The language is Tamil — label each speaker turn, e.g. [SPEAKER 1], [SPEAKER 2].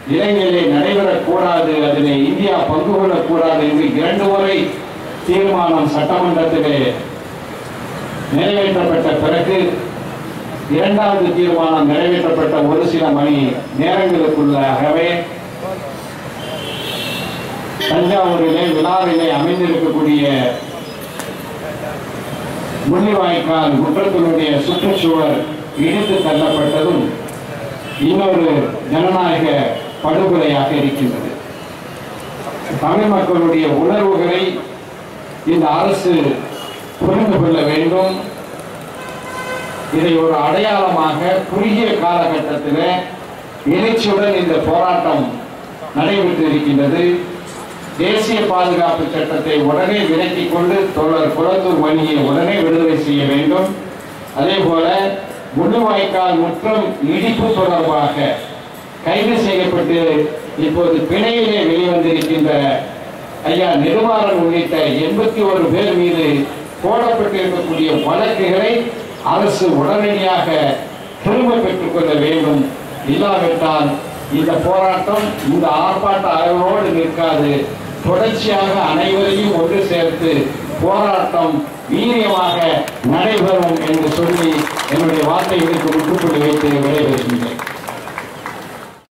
[SPEAKER 1] இலங்கையிலே நடைபெறக்கூடாது அதிலே இந்தியா பங்கு கொள்ளக்கூடாது என்று இரண்டு முறை தீர்மானம் சட்டமன்றத்திலே நிறைவேற்றப்பட்ட பிறகு இரண்டாவது தீர்மானம் நிறைவேற்றப்பட்ட ஒரு சில மணி நேரங்களுக்குள்ளாகவே தஞ்சாவூரிலே விழாவிலே அமைந்திருக்கக்கூடிய முள்ளிவாய்க்கால் குற்றத்தினுடைய சுற்றுச்சுவர் இடித்து தள்ளப்பட்டதும் இன்னொரு ஜனநாயக படுகொலையாக இருக்கின்றது தமிழ் மக்களுடைய உணர்வுகளை இந்த அரசு புரிந்து கொள்ள வேண்டும் இதை ஒரு அடையாளமாக குறுகிய காலகட்டத்தில் எழுச்சியுடன் இந்த போராட்டம் நடைபெற்று இருக்கின்றது தேசிய பாதுகாப்பு சட்டத்தை உடனே விலக்கிக் கொண்டு தோழர் குளத்தூர் மணியை உடனே விடுதலை செய்ய வேண்டும் அதே போல முள்ளுவாய்க்கால் முற்றம் இடிப்பு தொடர்பாக கைது செய்யப்பட்டு இப்போது பிணையிலே வெளிவந்திருக்கின்ற ஐயா நெடுமாறன் உள்ளிட்ட எண்பத்தி ஒரு பேர் மீது போடப்பட்டிருக்கக்கூடிய வழக்குகளை அரசு உடனடியாக திரும்ப பெற்றுக் கொள்ள வேண்டும் இல்லாவிட்டால் இந்த போராட்டம் இந்த ஆர்ப்பாட்ட அளவோடு நிற்காது தொடர்ச்சியாக அனைவரையும் ஒன்று சேர்த்து போராட்டம் வீரியமாக நடைபெறும் என்று சொல்லி என்னுடைய வார்த்தைகளுக்கு முற்றுப்புள்ளி வைத்து விடைபெறுகின்றேன்